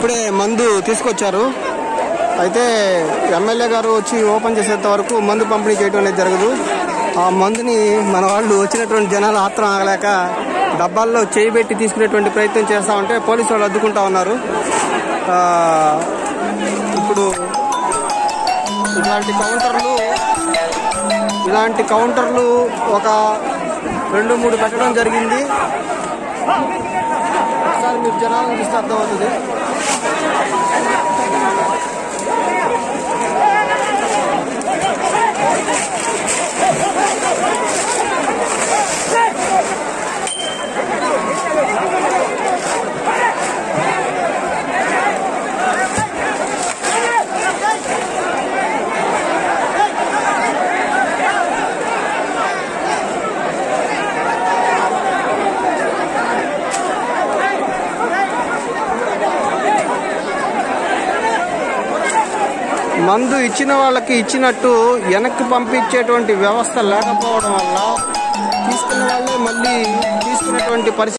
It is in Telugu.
ఇప్పుడే మందు తీసుకొచ్చారు అయితే ఎమ్మెల్యే గారు వచ్చి ఓపెన్ చేసేంత వరకు మందు పంపిణీ చేయడం అనేది జరగదు ఆ మందుని మన వాళ్ళు వచ్చినటువంటి జనాలు ఆత్రం ఆగలేక డబ్బాల్లో చేయి పెట్టి తీసుకునేటువంటి ప్రయత్నం చేస్తా ఉంటే పోలీసు వాళ్ళు అడ్డుకుంటా ఉన్నారు ఆ, ఇప్పుడు ఇలాంటి కౌంటర్లు ఇలాంటి కౌంటర్లు ఒక రెండు మూడు పెట్టడం జరిగింది ఒకసారి మీరు జనాలను చూస్తే అర్థమవుతుంది మందు ఇచ్చిన వాళ్ళకి ఇచ్చినట్టు వెనక్కి పంపించేటువంటి వ్యవస్థ లేకపోవడం వల్ల తీసుకున్న వాళ్ళే మళ్ళీ తీసుకునేటువంటి పరిస్థితి